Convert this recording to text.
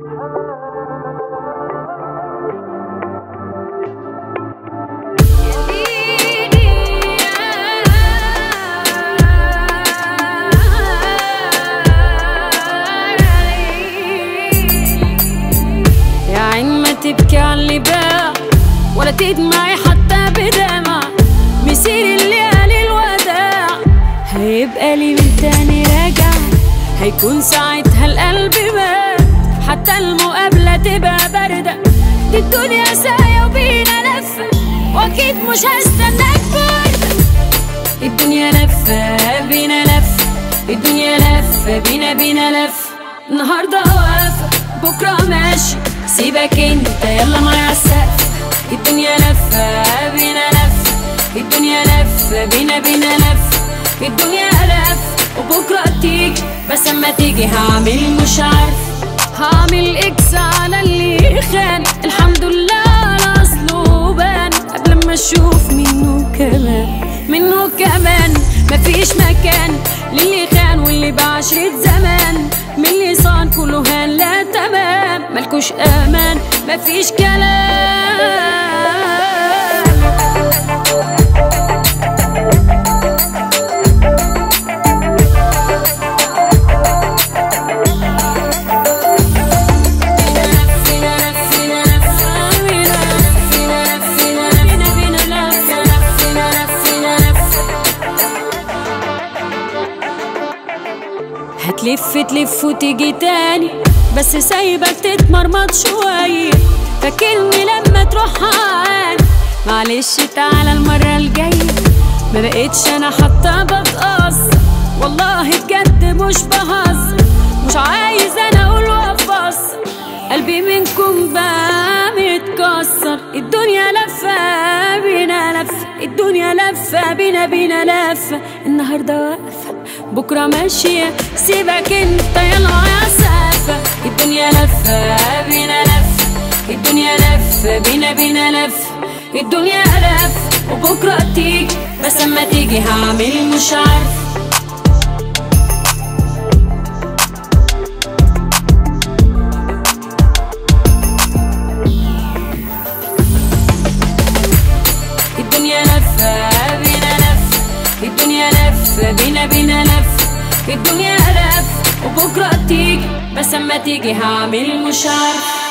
يا عين ما تبكي على اللي باع ولا تدمعي حتى بدمع مسير الليالي الوداع هيبقى لي من تاني راجع هيكون ساعتها القلب مات حتى المقابلة تبقى باردة دي الدنيا ساية وبينا لفة واكيد مش هستناك باردة الدنيا لفة بينا لفة الدنيا لفة بينا بينا لفة النهاردة واقفة بكرة ماشي سيبك انت يلا معايا عالسقف الدنيا لفة بينا لفة الدنيا لفة بينا بينا لفة الدنيا لفة وبكرة تيجي بس اما تيجي هعمل مش عارف هعمل اكس على اللي خان الحمد لله على اصله بان قبل ما اشوف منه كمان منه كمان مفيش مكان للي خان واللي بعشرة زمان من اللي صان كله هان لا تمام ملكوش امان مفيش كلام هتلف تلف وتيجي تاني بس سايبك تتمرمط شوية فاكرني لما تروح عاني معلش تعالى المرة الجاية ما بقتش انا حتى بتقصر والله بجد مش بهزر مش عايز انا اقول وافصل قلبي منكم بقى متكسر الدنيا لفة بينا لفة الدنيا لفة بينا بينا لفة النهاردة واقفة بكرة ماشية سيبك انت يلا يا سافة الدنيا لفة بينا لفة الدنيا لفة بينا بينا لفة الدنيا لفة وبكرة تيجي بس اما تيجي هعمل مش عارف الدنيا لفة بينا لفة الدنيا لفة بينا بينا لفة الدنيا لفة وبكرة تيجي بس اما تيجي هعمل مش عارف